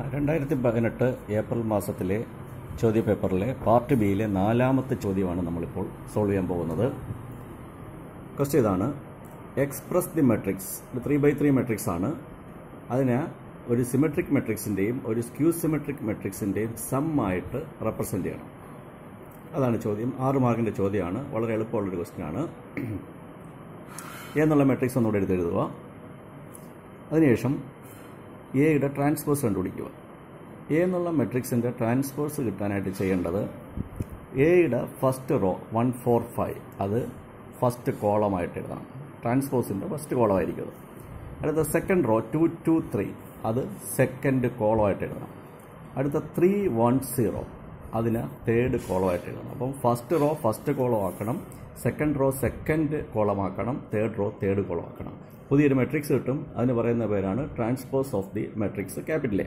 രണ്ടായിരത്തി പതിനെട്ട് ഏപ്രിൽ മാസത്തിലെ ചോദ്യപേപ്പറിലെ പാർട്ട് ബിയിലെ നാലാമത്തെ ചോദ്യമാണ് നമ്മളിപ്പോൾ സോൾവ് ചെയ്യാൻ പോകുന്നത് ക്വസ്റ്റ്യൻ ഇതാണ് എക്സ്പ്രസ് ദി മെട്രിക്സ് ഒരു ത്രീ ബൈ ത്രീ മെട്രിക്സ് ആണ് അതിനെ ഒരു സിമെട്രിക് മെട്രിക്സിൻ്റെയും ഒരു സ്ക്യൂ സിമെട്രിക് മെട്രിക്സിൻ്റെയും സം ആയിട്ട് റെപ്രസെൻ്റ് ചെയ്യണം അതാണ് ചോദ്യം ആറ് മാർക്കിൻ്റെ ചോദ്യമാണ് വളരെ എളുപ്പമുള്ളൊരു ക്വസ്റ്റ്യൻ ആണ് എന്നുള്ള മെട്രിക്സ് ഒന്നുകൂടെ എടുത്ത് എഴുതുക അതിനുശേഷം എയുടെ ട്രാൻസ്പോസ് കണ്ടുപിടിക്കുക എ എന്നുള്ള മെട്രിക്സിൻ്റെ ട്രാൻസ്പോസ് കിട്ടാനായിട്ട് ചെയ്യേണ്ടത് എയുടെ first row one four five അത് ഫസ്റ്റ് കോളമായിട്ട് എഴുതണം ട്രാൻസ്പോസിൻ്റെ ഫസ്റ്റ് കോളമായിരിക്കും അത് അടുത്ത second row two two three അത് സെക്കൻഡ് കോളമായിട്ട് എഴുതണം അടുത്ത ത്രീ വൺ സീറോ അതിന് തേർഡ് കോളമായിട്ട് എഴുതണം അപ്പം ഫസ്റ്റ് റോ ഫസ്റ്റ് കോളം ആക്കണം സെക്കൻഡ് റോ സെക്കൻഡ് കോളമാക്കണം തേർഡ് റോ തേർഡ് കോളം ആക്കണം പുതിയൊരു മെട്രിക്സ് കിട്ടും അതിന് പറയുന്ന പേരാണ് transpose of the matrix capital A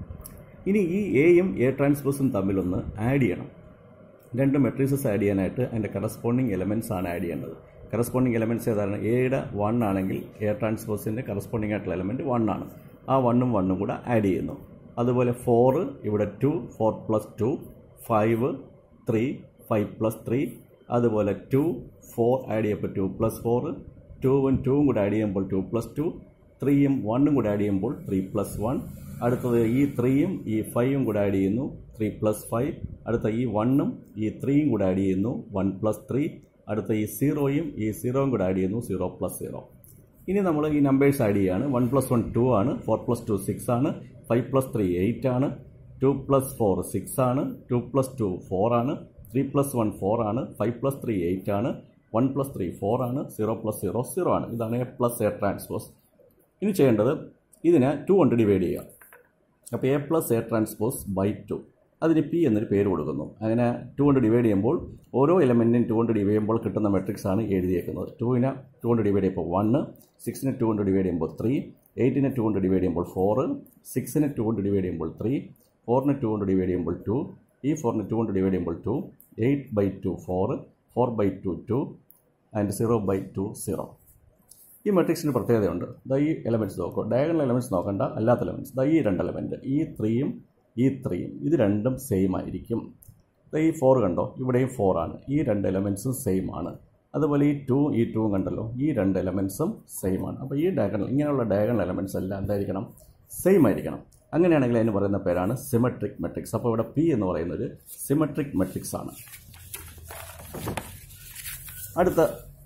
ഇനി ഈ എയും എ ട്രാൻസ്പോസും തമ്മിലൊന്ന് ആഡ് ചെയ്യണം രണ്ട് മെട്രിക്സസ് ആഡ് ചെയ്യാനായിട്ട് അതിൻ്റെ കറസ്പോണ്ടിങ് എലമെൻറ്റ്സ് ആണ് ആഡ് ചെയ്യേണ്ടത് കറസ്പോണ്ടിങ് എലമെൻറ്റ്സ് ഏതാണ് എയുടെ വൺ ആണെങ്കിൽ എ ട്രാൻസ്പോസിൻ്റെ കറസ്പോണ്ടിങ് ആയിട്ടുള്ള എലമെൻറ്റ് വൺ ആണ് ആ വണ്ണും വണ്ണും കൂടെ ആഡ് ചെയ്യുന്നു അതുപോലെ ഫോറ് ഇവിടെ two four plus two five three five plus three അതുപോലെ ടു ഫോർ ആഡ് ചെയ്യപ്പോൾ ടു പ്ലസ് ഫോർ ടൂവും ടൂവും കൂടെ ആഡ് ചെയ്യുമ്പോൾ ടു പ്ലസ് ടു ത്രീയും വണ്ണും കൂടെ ആഡ് ചെയ്യുമ്പോൾ ത്രീ പ്ലസ് വൺ അടുത്തത് ഈ ത്രീയും ഈ ഫൈവും കൂടെ ആഡ് ചെയ്യുന്നു ത്രീ പ്ലസ് ഫൈവ് അടുത്ത ഈ വണ്ണും ഈ ത്രീയും കൂടെ ആഡ് ചെയ്യുന്നു വൺ പ്ലസ് ത്രീ അടുത്ത ഈ സീറോയും ഈ സീറോയും കൂടെ ആഡ് ചെയ്യുന്നു സീറോ പ്ലസ് സീറോ ഇനി നമ്മൾ ഈ നമ്പേഴ്സ് ആഡ് ചെയ്യാണ് വൺ പ്ലസ് വൺ ടു ആണ് ഫോർ പ്ലസ് ടു സിക്സ് ആണ് ഫൈവ് പ്ലസ് ത്രീ എയ്റ്റ് ആണ് ടു പ്ലസ് ഫോർ സിക്സ് ആണ് ടു പ്ലസ് ടു ഫോർ ആണ് ത്രീ പ്ലസ് വൺ ഫോർ ആണ് ഫൈവ് പ്ലസ് ത്രീ എയ്റ്റ് ആണ് വൺ പ്ലസ് ത്രീ ഫോർ ആണ് zero plus zero zero ആണ് ഇതാണ് A plus A transpose ഇനി ചെയ്യേണ്ടത് ഇതിനെ ടു കൊണ്ട് ഡിവൈഡ് ചെയ്യുക അപ്പോൾ A plus A transpose by two അതിന് പി എന്നൊരു പേര് കൊടുക്കുന്നു അങ്ങനെ ടു കൊണ്ട് ഡിവൈഡ് ചെയ്യുമ്പോൾ ഓരോ എലമെൻറ്റിനും ടു കൊണ്ട് ഡിവൈഡ് ചെയ്യുമ്പോൾ കിട്ടുന്ന മെട്രിക്സ് ആണ് എഴുതിയേക്കുന്നത് ടുവിനെ ടു കൊണ്ട് ഡിവൈഡ് ചെയ്യുമ്പോൾ വണ്ണ് സിക്സിനെ ടു കൊണ്ട് ഡിവൈഡ് ചെയ്യുമ്പോൾ ത്രീ എയ്റ്റിനെ ടു കൊണ്ട് ഡിവൈഡ് ചെയ്യുമ്പോൾ ഫോറ് സിക്സിനെ ടു കൊണ്ട് ഡിവൈഡ് ചെയ്യുമ്പോൾ ത്രീ ഫോറിനെ ടു കൊണ്ട് ഡിവൈഡ് ചെയ്യുമ്പോൾ ടു ഈ ഫോറിനെ ടു കൊണ്ട് ഡിവൈഡ് ചെയ്യുമ്പോൾ two eight by two four four by two two and zero by two zero ഈ മെട്രിക്സിന് പ്രത്യേകതയുണ്ട് ദാ ഈ എലമെൻറ്റ്സ് നോക്കുക ഡയഗണൽ എലമെൻറ്റ്സ് നോക്കണ്ട അല്ലാത്ത എലമെൻറ്റ്സ് ദാ ഈ രണ്ട് എലമെൻറ്റ് ഈ ത്രീയും ഈ ത്രീയും ഇത് രണ്ടും സെയിം ആയിരിക്കും ദാ ഈ ഫോർ കണ്ടോ ഇവിടെയും ഫോർ ആണ് ഈ രണ്ട് എലമെൻറ്റ്സും സെയിം ആണ് അതുപോലെ ഈ ടു ഈ ടൂവും കണ്ടല്ലോ ഈ രണ്ട് എലമെൻറ്റ്സും സെയിം ആണ് അപ്പോൾ ഈ ഡയഗണൽ ഇങ്ങനെയുള്ള ഡയഗണൽ എലമെൻറ്റ്സ് എല്ലാം എന്തായിരിക്കണം സെയിം ആയിരിക്കണം അങ്ങനെയാണെങ്കിൽ അതിന് പറയുന്ന പേരാണ് സിമെട്രിക് മെട്രിക്സ് അപ്പോൾ ഇവിടെ പി എന്ന് പറയുന്നത് സിമെട്രിക് മെട്രിക്സ് ആണ് അടുത്ത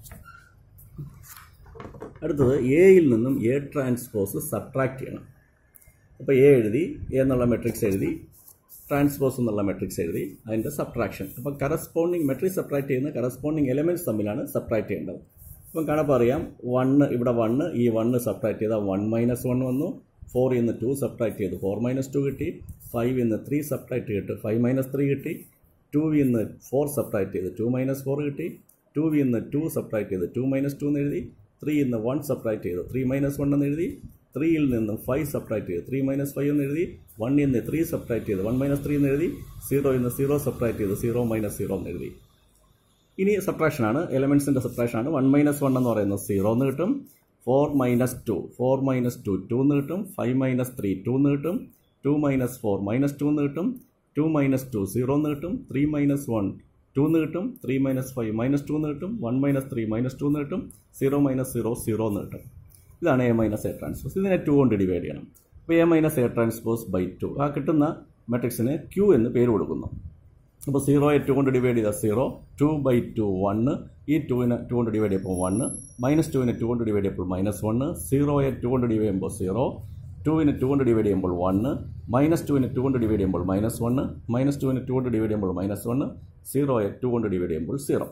അടുത്തത് എയിൽ നിന്നും എ ട്രാൻസ്പോസ് സബ്ട്രാക്ട് ചെയ്യണം അപ്പോൾ എ എഴുതി എ എന്നുള്ള മെട്രിക്സ് എഴുതി ട്രാൻസ്പോസ് എന്നുള്ള മെട്രിക്സ് എഴുതി അതിൻ്റെ സബ്ട്രാക്ഷൻ അപ്പോൾ കറസ്പോണ്ടിങ് മെട്രിക്സ് സബ്ട്രാക്ട് ചെയ്യുന്ന കറസ്പോണ്ടിങ് എലമെൻറ്റ്സ് തമ്മിലാണ് സബ്ട്രാക്ട് ചെയ്യേണ്ടത് അപ്പം കാണപ്പോൾ അറിയാം വണ്ണ് ഇവിടെ വണ്ണ് ഈ വണ്ണ് സബ്ട്രാക്ട് ചെയ്താൽ വൺ മൈനസ് വൺ വന്നു ഫോറിൽ നിന്ന് ടു സബ്ട്രാക്ട് ചെയ്തു ഫോർ മൈനസ് ടു കിട്ടി ഫൈവിൽ നിന്ന് ത്രീ സബ്ട്രാക്ട് കിട്ടി ഫൈവ് മൈനസ് ത്രീ കിട്ടി ടൂവിൽ നിന്ന് ഫോർ സബ്ട്രാക്ട് ചെയ്ത് ടു മൈനസ് ഫോർ കിട്ടി ടൂവിൽ നിന്ന് ടു സബ്ട്രാക്ട് ചെയ്ത് ടു മൈനസ് ടു എന്ന് എഴുതി ത്രീയിൽ നിന്ന് വൺ സബ്ട്രാക്ട് ചെയ്തു ത്രീ മൈനസ് വൺ എന്ന് എഴുതി ത്രീയിൽ നിന്ന് ഫൈവ് സബ്ട്രാക്ട് ചെയ്തു ത്രീ മൈനസ് ഫൈവ് എന്ന് എഴുതി വണ്ണിൽ നിന്ന് ത്രീ സബ്ട്രാക്ട് ചെയ്തു വൺ മൈനസ് ത്രീ എന്ന് എഴുതി സീറോയിൽ നിന്ന് സീറോ സബ്ട്രാക്ട് ചെയ്തു സീറോ മൈനസ് സീറോ എന്ന് എഴുതി ഇനി സബ്ട്രാക്ഷനാണ് എലമെൻസിൻ്റെ സബ്ട്രാക്ഷനാണ് വൺ മൈനസ് വൺ എന്ന് പറയുന്നത് സീറോ എന്ന് കിട്ടും four minus two four minus two two എന്ന് കിട്ടും ഫൈവ് മൈനസ് ത്രീ ടു എന്ന് കിട്ടും two minus four minus two എന്ന് കിട്ടും ടു മൈനസ് ടു സീറോ എന്ന് കിട്ടും ത്രീ മൈനസ് വൺ ടു എന്ന് കിട്ടും three minus five minus two എന്ന് കിട്ടും one minus three minus two എന്ന് കിട്ടും സീറോ മൈനസ് സീറോ സീറോ എന്ന് കിട്ടും ഇതാണ് എ മൈനസ് എ ട്രാൻസ്പോസ് ഇതിനെ ടു കൊണ്ട് ഡിവൈഡ് ചെയ്യണം അപ്പോൾ A minus A transpose by two ആ കിട്ടുന്ന മെട്രിക്സിന് ക്യൂ എന്ന് പേര് കൊടുക്കുന്നു അപ്പോൾ സീറോയെ ടു കൊണ്ട് ഡിവൈഡ് ചെയ്താൽ zero two by two one ഈ ടുവിനെ ടു കൊണ്ട് ഡിവൈഡ് ചെയ്യുമ്പോൾ വണ്ണ് മൈനസ് ടുവിനെ ടു കൊണ്ട് ഡിവൈഡ് ചെയ്യുമ്പോൾ മൈനസ് വണ്ണ് സീറോയെ ടു കൊണ്ട് ഡിവൈഡ് ചെയ്യുമ്പോൾ സീറോ ടുവിന് ടു കൊണ്ട് ഡിവൈഡ് ചെയ്യുമ്പോൾ വണ്ണ് മൈനസ് ടുവിന് ടു കൊണ്ട് ഡിവൈഡ് ചെയ്യുമ്പോൾ മൈനസ് വണ്ണ് മൈനസ് ടുവിന് ടു കൊണ്ട് ഡിവൈഡ് ചെയ്യുമ്പോൾ മൈനസ് വണ്ണ് സീറോയെ ടു കൊണ്ട് ഡിവൈഡ് ചെയ്യുമ്പോൾ സീറോ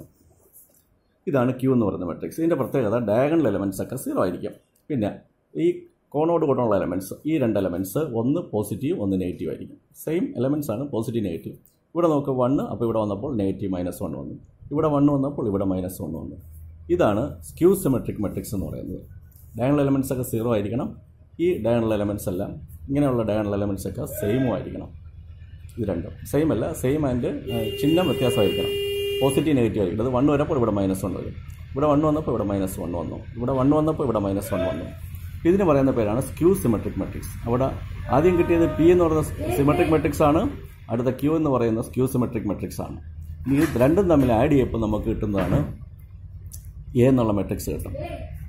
ഇതാണ് ക്യൂ എന്ന് പറയുന്ന മെട്രിക്സ് ഇതിൻ്റെ പ്രത്യേകത ഡയഗണൽ എലമെൻറ്റ്സ് ഒക്കെ സീറോ ആയിരിക്കും പിന്നെ ഈ കോണോട് കൂട്ടുള്ള എലമെൻറ്റ്സ് ഈ രണ്ട് എലമെൻറ്റ്സ് ഒന്ന് പോസിറ്റീവ് ഒന്ന് നെഗറ്റീവ് ആയിരിക്കും സെയിം എലമെൻറ്റ്സ് ആണ് പോസിറ്റീവ് നെഗറ്റീവ് ഇവിടെ നമുക്ക് വണ്ണ് അപ്പോൾ ഇവിടെ വന്നപ്പോൾ നെഗറ്റീവ് മൈനസ് വൺ വന്നു ഇവിടെ വണ്ണ് വന്നപ്പോൾ ഇവിടെ മൈനസ് വൺ വന്നു ഇതാണ് സ്ക്യൂ സിമെട്രിക് മെട്രിക്സ് എന്ന് പറയുന്നത് ഡയഗണൽ എലമെൻറ്റ്സ് ഒക്കെ സീറോ ആയിരിക്കണം ഈ ഡയഗണൽ എലമെൻറ്റ്സ് എല്ലാം ഇങ്ങനെയുള്ള ഡയഗണൽ എലമെൻറ്റ്സ് ഒക്കെ സെയിമും ആയിരിക്കണം ഇത് രണ്ടും സെയിം അല്ല സെയിം ആൻഡ് ചിഹ്നം വ്യത്യാസമായിരിക്കണം പോസിറ്റീവ് നെഗറ്റീവ് ആയിരിക്കും അത് വൺ വരപ്പോൾ ഇവിടെ മൈനസ് വൺ വരും ഇവിടെ വൺ വന്നപ്പോൾ ഇവിടെ മൈനസ് വൺ വന്നു ഇവിടെ വൺ വന്നപ്പോൾ ഇവിടെ മൈനസ് വൺ വന്നു ഇതിന് പറയുന്ന പേരാണ് സ്ക്യൂ സിമെട്രിക് മെട്രിക്സ് അവിടെ ആദ്യം കിട്ടിയത് പി എന്ന് പറയുന്ന സിമെട്രിക് മെട്രിക്സ് ആണ് അടുത്ത ക്യൂ എന്ന് പറയുന്ന സ്ക്യൂ സിമെട്രിക് മെട്രിക്സ് ആണ് ഇനി ഇത് രണ്ടും തമ്മിൽ ആഡ് ചെയ്യപ്പോൾ നമുക്ക് കിട്ടുന്നതാണ് എ എന്നുള്ള മെട്രിക്സ് കിട്ടും